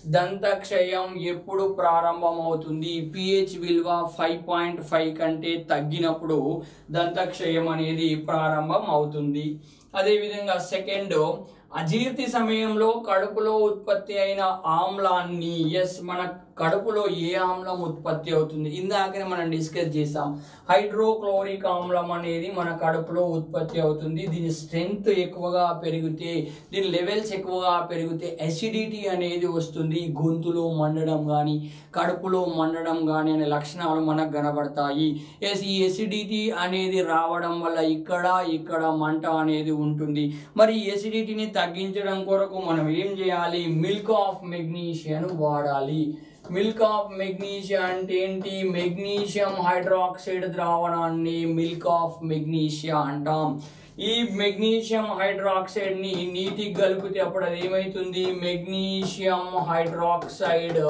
దంతక్షయం ఎప్పుడు ప్రారంభం అవుతుంది పిహెచ్ విలువ ఫైవ్ పాయింట్ ఫైవ్ కంటే తగ్గినప్పుడు దంతక్షయం అనేది ప్రారంభం అవుతుంది అదేవిధంగా సెకండ్ అజీర్తి సమయంలో కడుపులో ఉత్పత్తి అయిన ఆమ్లాన్ని ఎస్ మన కడుపులో ఏ ఆమ్లం ఉత్పత్తి అవుతుంది ఇందాకనే మనం డిస్కస్ చేసాం హైడ్రోక్లోరిక్ ఆమ్లం అనేది మన కడుపులో ఉత్పత్తి అవుతుంది దీని స్ట్రెంగ్త్ ఎక్కువగా పెరిగితే దీని లెవెల్స్ ఎక్కువగా పెరిగితే అసిడిటీ అనేది వస్తుంది గొంతులో మండడం కానీ కడుపులో మండడం కానీ అనే లక్షణాలు మనకు కనబడతాయి ఎస్ ఈ ఎసిడిటీ అనేది రావడం వల్ల ఇక్కడ ఇక్కడ మంట అనేది ఉంటుంది మరి ఈ ఎసిడిటీని తగ్గించడం కొరకు మనం ఏం చేయాలి మిల్క్ ఆఫ్ మెగ్నీషియం వాడాలి మిల్క్ ఆఫ్ మెగ్నీషియం అంటే ఏంటి మెగ్నీషియం హైడ్రాక్సైడ్ ద్రావణాన్ని మిల్క్ ఆఫ్ మెగ్నీషియా అంటాం ఈ మెగ్నీషియం హైడ్రాక్సైడ్ ని నీటికి కలిపితే అప్పుడు అది ఏమైతుంది మెగ్నీషియం హైడ్రాక్సైడ్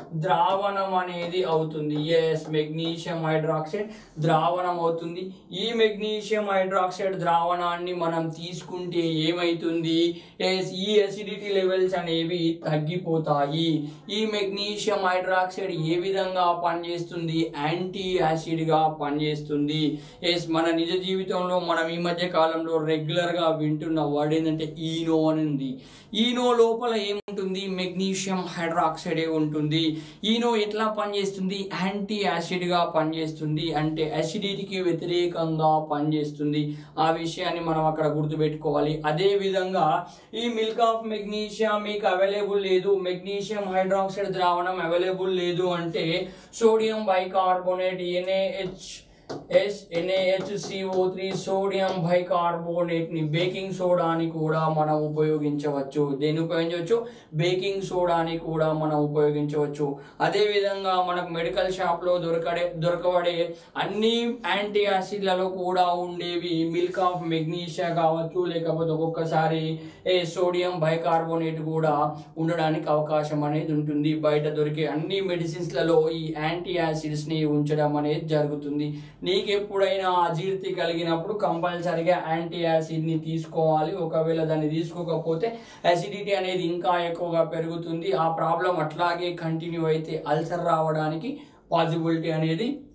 ద్రావణం అనేది అవుతుంది ఎస్ మెగ్నీషియం హైడ్రాక్సైడ్ ద్రావణం అవుతుంది ఈ మెగ్నీషియం హైడ్రాక్సైడ్ ద్రావణాన్ని మనం తీసుకుంటే ఏమైతుంది ఎస్ ఈ అసిడిటీ లెవెల్స్ అనేవి తగ్గిపోతాయి ఈ మెగ్నీషియం హైడ్రాక్సైడ్ ఏ విధంగా పనిచేస్తుంది యాంటీ యాసిడ్ గా పనిచేస్తుంది ఎస్ మన నిజ జీవితంలో మనం ఈ మధ్య కాలంలో రెగ్యులర్ గా వింటున్న వర్డ్ ఏంటంటే ఈనో అని ఉంది ఈనో లోపల ఏముంటుంది మెగ్నీషియం హైడ్రాక్సైడ్ ఉంటుంది ఈనో ఎట్లా పనిచేస్తుంది యాంటీ యాసిడ్ గా పనిచేస్తుంది అంటే అసిడిటీకి వ్యతిరేకంగా పనిచేస్తుంది ఆ విషయాన్ని మనం అక్కడ గుర్తుపెట్టుకోవాలి అదే విధంగా ఈ మిల్క్ ఆఫ్ మెగ్నీషియం మీకు అవైలబుల్ లేదు మెగ్నీషియం హైడ్రాక్సైడ్ ద్రావణం అవైలబుల్ లేదు అంటే sodium bicarbonate NaH S NaHCO three sodium bicarbonate ని బేకింగ్ సోడాని కూడా మనం ఉపయోగించవచ్చు దేన్ని ఉపయోగించవచ్చు బేకింగ్ సోడాని కూడా మనం ఉపయోగించవచ్చు అదే విధంగా మనకు మెడికల్ షాప్ లో దొరకడే దొరకబడే అన్ని యాంటీ యాసిడ్లలో కూడా ఉండేవి మిల్క్ ఆఫ్ మెగ్నీషియా కావచ్చు లేకపోతే ఒక్కొక్కసారి ఏ సోడియం బైకార్బోనేట్ కూడా ఉండడానికి అవకాశం అనేది ఉంటుంది బయట దొరికే అన్ని మెడిసిన్స్లలో ఈ యాంటీ యాసిడ్స్ ని ఉంచడం అనేది జరుగుతుంది నీకు ఎప్పుడైనా అజీర్తి కలిగినప్పుడు కంపల్సరిగా యాంటీ యాసిడ్ ని తీసుకోవాలి ఒకవేళ దాన్ని తీసుకోకపోతే అసిడిటీ అనేది ఇంకా ఎక్కువగా పెరుగుతుంది ఆ ప్రాబ్లం అట్లాగే కంటిన్యూ అయితే అల్సర్ రావడానికి పాసిబిలిటీ అనేది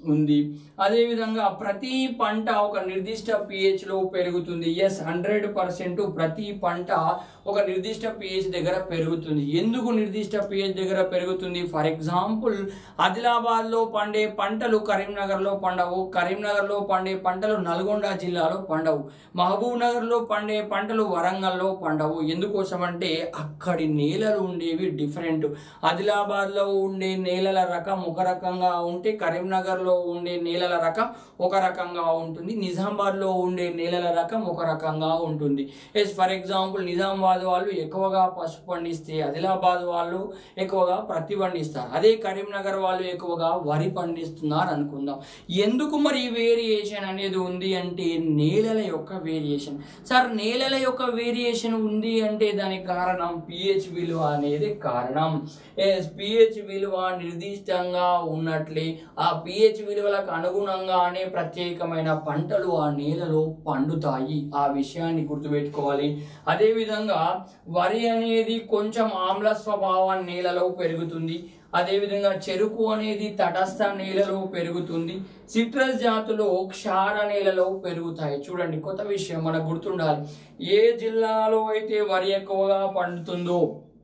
ఉంది అదేవిధంగా ప్రతి పంట ఒక నిర్దిష్ట pH లో పెరుగుతుంది ఎస్ హండ్రెడ్ పర్సెంట్ ప్రతి పంట ఒక నిర్దిష్ట పిహెచ్ దగ్గర పెరుగుతుంది ఎందుకు నిర్దిష్ట పిహెచ్ దగ్గర పెరుగుతుంది ఫర్ ఎగ్జాంపుల్ ఆదిలాబాద్లో పండే పంటలు కరీంనగర్లో పండవు కరీంనగర్లో పండే పంటలు నల్గొండ జిల్లాలో పండవు మహబూబ్ నగర్లో పండే పంటలు వరంగల్లో పండవు ఎందుకోసం అంటే అక్కడి నేలలు ఉండేవి డిఫరెంట్ ఆదిలాబాద్లో ఉండే నేలల రకం ఒక రకంగా ఉంటే కరీంనగర్లో ఉండే నేలల రకం ఒక రకంగా ఉంటుంది నిజామాబాద్లో ఉండే నేలల రకం ఒక రకంగా ఉంటుంది ఎస్ ఫర్ ఎగ్జాంపుల్ నిజామాబాద్ వాళ్ళు ఎక్కువగా పసుపు పండిస్తే ఆదిలాబాద్ వాళ్ళు ఎక్కువగా ప్రతి పండిస్తారు అదే కరీంనగర్ వాళ్ళు ఎక్కువగా వరి పండిస్తున్నారు అనుకుందాం ఎందుకు మరి ఈ వేరియేషన్ అనేది ఉంది అంటే నేలల యొక్క వేరియేషన్ సార్ నేలల యొక్క వేరియేషన్ ఉంది అంటే దానికి కారణం పిహెచ్ విలువ అనేది కారణం ఎస్ పిహెచ్ విలువ నిర్దిష్టంగా ఉన్నట్లే ఆ పిహెచ్ విలువలకు అనుగుణంగానే ప్రత్యేకమైన పంటలు ఆ నేలలో పండుతాయి ఆ విషయాన్ని గుర్తుపెట్టుకోవాలి అదేవిధంగా వరి అనేది కొంచెం ఆమ్ల స్వభావం నేలలో పెరుగుతుంది అదేవిధంగా చెరుకు అనేది తటస్థ నేలలో పెరుగుతుంది సిట్రస్ జాతులు క్షార నేలలో పెరుగుతాయి చూడండి కొత్త విషయం మనకు గుర్తుండాలి ఏ జిల్లాలో అయితే వరి ఎక్కువగా పండుతుందో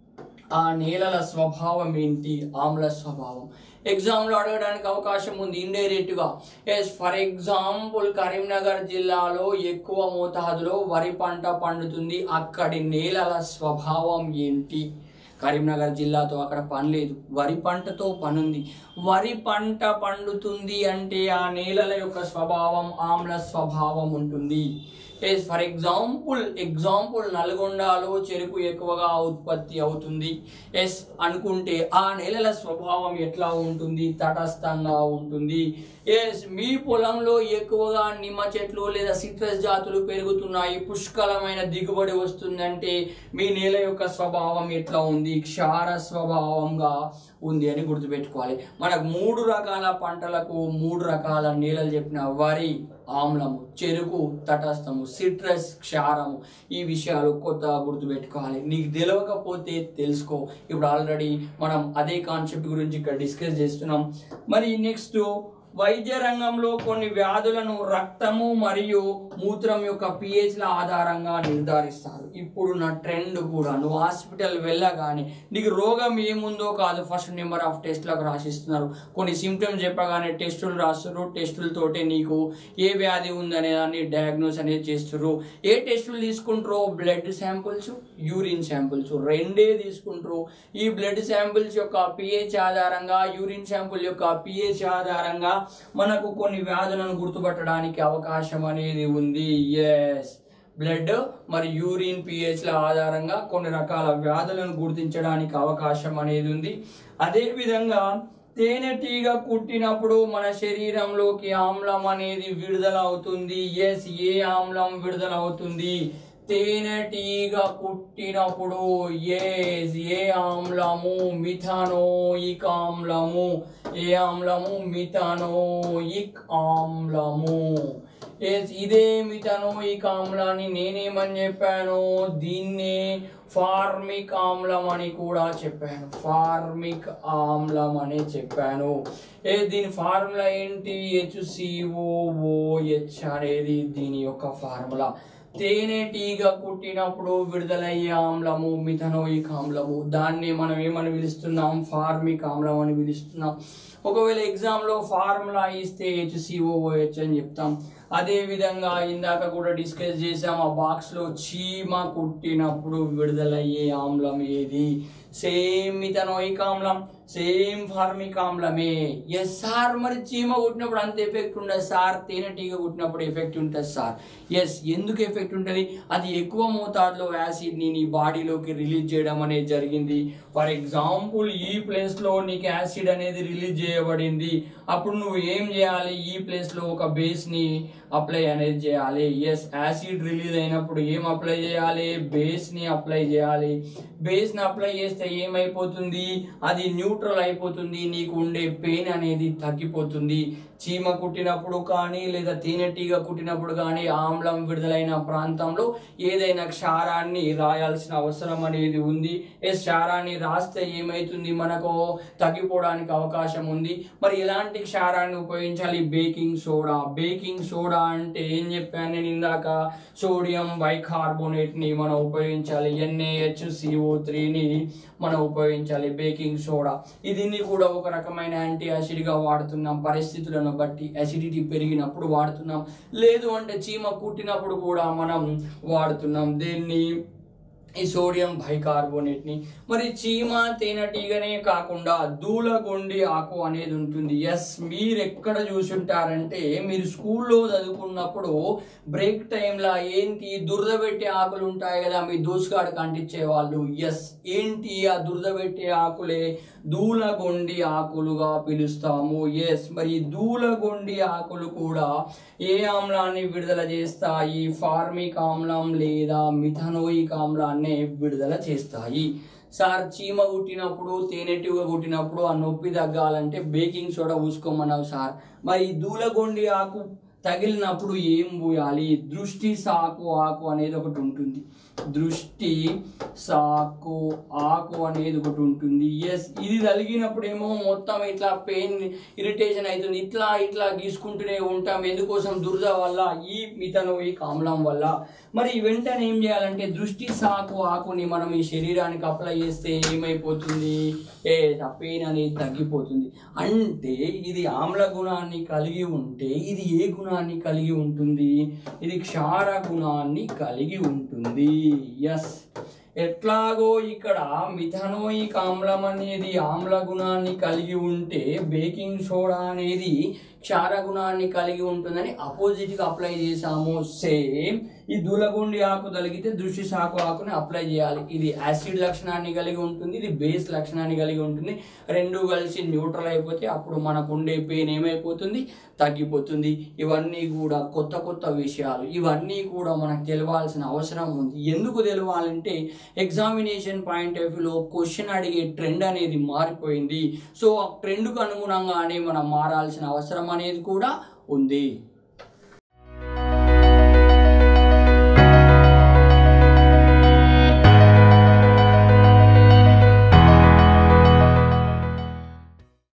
ఆ నేలల స్వభావం ఏంటి ఆమ్ల స్వభావం ఎగ్జామ్లో అడగడానికి అవకాశం ఉంది ఇండైరెక్ట్ గా ఎస్ ఫర్ ఎగ్జాంపుల్ కరీంనగర్ జిల్లాలో ఎక్కువ మోతాదులో వరి పంట పండుతుంది అక్కడి నేలల స్వభావం ఏంటి కరీంనగర్ జిల్లాతో అక్కడ పని లేదు వరి పంటతో పనుంది వరి పంట పండుతుంది అంటే ఆ నేలల యొక్క స్వభావం ఆమ్ల స్వభావం ఉంటుంది ఎస్ ఫర్ ఎగ్జాంపుల్ ఎగ్జాంపుల్ నల్గొండలో చెరుకు ఎక్కువగా ఉత్పత్తి అవుతుంది ఎస్ అనుకుంటే ఆ నేలల స్వభావం ఎట్లా ఉంటుంది తటస్థంగా ఉంటుంది ఎస్ మీ పొలంలో ఎక్కువగా నిమ్మ చెట్లు లేదా సిట్రస్ జాతులు పెరుగుతున్నాయి పుష్కలమైన దిగుబడి వస్తుందంటే మీ నేల యొక్క స్వభావం ఎట్లా ఉంది క్షార స్వభావంగా ఉంది అని గుర్తుపెట్టుకోవాలి మనకు మూడు రకాల పంటలకు మూడు రకాల నేలలు చెప్పిన వరి ఆమ్లము చెరుకు తటస్థము సిట్రస్ క్షారము ఈ విషయాలు కొత్తగా గుర్తుపెట్టుకోవాలి నీకు తెలియకపోతే తెలుసుకో ఇప్పుడు ఆల్రెడీ మనం అదే కాన్సెప్ట్ గురించి ఇక్కడ డిస్కస్ చేస్తున్నాం మరి నెక్స్ట్ వైద్య రంగంలో కొన్ని వ్యాధులను రక్తము మరియు మూత్రం యొక్క pH ల ఆధారంగా నిర్ధారిస్తారు ఇప్పుడున్న ట్రెండ్ కూడా నువ్వు హాస్పిటల్ వెళ్ళగానే నీకు రోగం ఏముందో కాదు ఫస్ట్ నెంబర్ ఆఫ్ టెస్ట్లకు రాసిస్తున్నారు కొన్ని సిమ్టమ్స్ చెప్పగానే టెస్టులు రాస్తారు టెస్టులతోటే నీకు ఏ వ్యాధి ఉందనే దాన్ని డయాగ్నోస్ అనేది చేస్తారు ఏ టెస్టులు తీసుకుంటారో బ్లడ్ శాంపుల్స్ యూరిన్ శాంపుల్స్ రెండే తీసుకుంటారు ఈ బ్లడ్ శాంపుల్స్ యొక్క పిహెచ్ ఆధారంగా యూరిన్ శాంపుల్ యొక్క పిహెచ్ ఆధారంగా మనకు కొన్ని వ్యాధులను గుర్తుపట్టడానికి అవకాశం అనేది ఉంది ఎస్ బ్లడ్ మరి యూరిన్ పిహెచ్ల ఆధారంగా కొన్ని రకాల వ్యాధులను గుర్తించడానికి అవకాశం అనేది ఉంది అదే విధంగా తేనెటీగ కుట్టినప్పుడు మన శరీరంలోకి ఆమ్లం అనేది విడుదల అవుతుంది ఎస్ ఏ ఆమ్లం విడుదల అవుతుంది తేనెటీగ కుట్టినప్పుడు ఎస్ ఏ ఆమ్లము మిథానోయిక్ ఆమ్లము ఏ ఆమ్లము మిథానోయిక్ ఆమ్లము ఎస్ ఇదే మిథానోయిక్ ఆమ్లాన్ని నేనేమని చెప్పాను దీన్నే ఫార్మిక్ ఆమ్లం అని కూడా చెప్పాను ఫార్మిక్ ఆమ్లం అని చెప్పాను ఏ దీని ఫార్ములా ఏంటి హెచ్సిఓఓహెచ్ అనేది దీని యొక్క ఫార్ములా తేనెటీగ కుట్టినప్పుడు విడుదలయ్యే ఆమ్లము మిథనోయిక్ ఆమ్లము దాన్ని మనం ఏమని పిలుస్తున్నాం ఫార్మిక్ ఆమ్లం అని పిలుస్తున్నాం ఒకవేళ ఎగ్జామ్లో ఫార్ములా ఇస్తే హెచ్సిఓఓహెచ్ అని చెప్తాం అదే విధంగా ఇందాక కూడా డిస్కస్ చేసాం ఆ బాక్స్లో చీమ కుట్టినప్పుడు విడుదలయ్యే ఆమ్లం ఏది సేమ్ మిథనోయిక్ ఆమ్లం సేమ్ ఫార్మిక్ ఆమ్లమే ఎస్ సార్ మరి చీమ కుట్టినప్పుడు అంత ఎఫెక్ట్ ఉండదు సార్ తేనెటీగ కుట్టినప్పుడు ఎఫెక్ట్ ఉంటుంది సార్ ఎస్ ఎందుకు ఎఫెక్ట్ ఉంటుంది అది ఎక్కువ మోతాదులో యాసిడ్ని నీ బాడీలోకి రిలీజ్ చేయడం అనేది జరిగింది ఫర్ ఎగ్జాంపుల్ ఈ ప్లేస్లో నీకు యాసిడ్ అనేది రిలీజ్ చేయబడింది అప్పుడు నువ్వు ఏం చేయాలి ఈ ప్లేస్లో ఒక బేస్ని అప్లై అనేది చేయాలి ఎస్ యాసిడ్ రిలీజ్ అయినప్పుడు ఏం అప్లై చేయాలి బేస్ని అప్లై చేయాలి బేస్ని అప్లై చేస్తే ఏమైపోతుంది అది న్యూట్రల్ అయిపోతుంది నీకు ఉండే పెయిన్ అనేది తగ్గిపోతుంది చీమ కుట్టినప్పుడు కానీ లేదా తేనెటీగ కుట్టినప్పుడు కానీ ఆమ్లం విడుదలైన ప్రాంతంలో ఏదైనా క్షారాన్ని రాయాల్సిన అవసరం అనేది ఉంది ఏ క్షారాన్ని రాస్తే ఏమైతుంది మనకు తగ్గిపోవడానికి అవకాశం ఉంది మరి ఎలాంటి క్షారాన్ని ఉపయోగించాలి బేకింగ్ సోడా బేకింగ్ సోడా అంటే ఏం చెప్పాను నేను ఇందాక సోడియం బైకార్బోనేట్ ని మనం ఉపయోగించాలి ఎన్ఏహెచ్ సిఓ త్రీని మనం ఉపయోగించాలి బేకింగ్ సోడా దీన్ని కూడా ఒక రకమైన యాంటీ యాసిడ్ గా వాడుతున్నాం పరిస్థితులను బట్టి అసిడిటీ పెరిగినప్పుడు వాడుతున్నాం లేదు అంటే చీమ కుట్టినప్పుడు కూడా మనం వాడుతున్నాం దీన్ని ఈ సోడియం బైకార్బోనేట్ ని మరి చీమ తేనెటీగనే కాకుండా దూలగొండి ఆకు అనేది ఉంటుంది ఎస్ మీరు ఎక్కడ చూసుంటారంటే మీరు స్కూల్లో చదువుకున్నప్పుడు బ్రేక్ టైంలో ఏంటి దురద పెట్టే ఆకులు ఉంటాయి కదా మీ దోసుగాడు అంటించే వాళ్ళు ఎస్ ఏంటి ఆ దురద పెట్టే ఆకులే దూలగొండి ఆకులుగా పిలుస్తాము ఎస్ మరి ఈ దూలగొండి ఆకులు కూడా ఏ ఆమ్లాన్ని విడుదల చేస్తాయి ఫార్మిక్ ఆమ్లం లేదా మిథనోయిక్ ఆమ్లాన్ని విడుదల చేస్తాయి సార్ చీమ కుట్టినప్పుడు తేనెటీగ కుట్టినప్పుడు ఆ నొప్పి తగ్గాలంటే బేకింగ్ సోడా పూసుకోమన్నావు సార్ మరి ఈ దూలగొండి ఆకు తగిలినప్పుడు ఏం పోయాలి దృష్టి సాకు ఆకు అనేది ఒకటి ఉంటుంది దృష్టి సాకు ఆకు అనేది ఒకటి ఉంటుంది ఎస్ ఇది తగిలినప్పుడు ఏమో మొత్తం ఇట్లా పెయిన్ ఇరిటేషన్ అవుతుంది ఇట్లా ఇట్లా గీసుకుంటూనే ఉంటాం ఎందుకోసం దురద వల్ల ఈ మిథనోయిక్ ఆమ్లం వల్ల మరి వెంటనే ఏం చేయాలంటే దృష్టి సాకు ఆకుని మనం ఈ శరీరానికి అప్లై చేస్తే ఏమైపోతుంది ఏ పెయిన్ అనేది తగ్గిపోతుంది అంటే ఇది ఆమ్ల గుణాన్ని కలిగి ఉంటే ఇది ఏ గుణాన్ని కలిగి ఉంటుంది ఇది క్షార గుణాన్ని కలిగి ఉంటుంది ఎస్ ఎట్లాగో ఇక్కడ మిథనోయిక్ ఆమ్లం అనేది ఆమ్ల గుణాన్ని కలిగి ఉంటే బేకింగ్ సోడా అనేది క్షార గుణాన్ని కలిగి ఉంటుందని అపోజిట్ గా అప్లై చేసాము సేమ్ ఈ దూలగుండి ఆకు తలిగితే దృష్టి సాకు ఆకుని అప్లై చేయాలి ఇది యాసిడ్ లక్షణాన్ని కలిగి ఉంటుంది ఇది బేస్ లక్షణాన్ని కలిగి ఉంటుంది రెండు కలిసి న్యూట్రల్ అయిపోతే అప్పుడు మనకు ఉండే పెయిన్ ఏమైపోతుంది తగ్గిపోతుంది ఇవన్నీ కూడా కొత్త కొత్త విషయాలు ఇవన్నీ కూడా మనకు తెలవాల్సిన అవసరం ఉంది ఎందుకు తెలవాలంటే ఎగ్జామినేషన్ పాయింట్ ఆఫ్ వ్యూలో క్వశ్చన్ అడిగే ట్రెండ్ అనేది మారిపోయింది సో ఆ ట్రెండ్కు అనుగుణంగానే మనం మారాల్సిన అవసరం అనేది కూడా ఉంది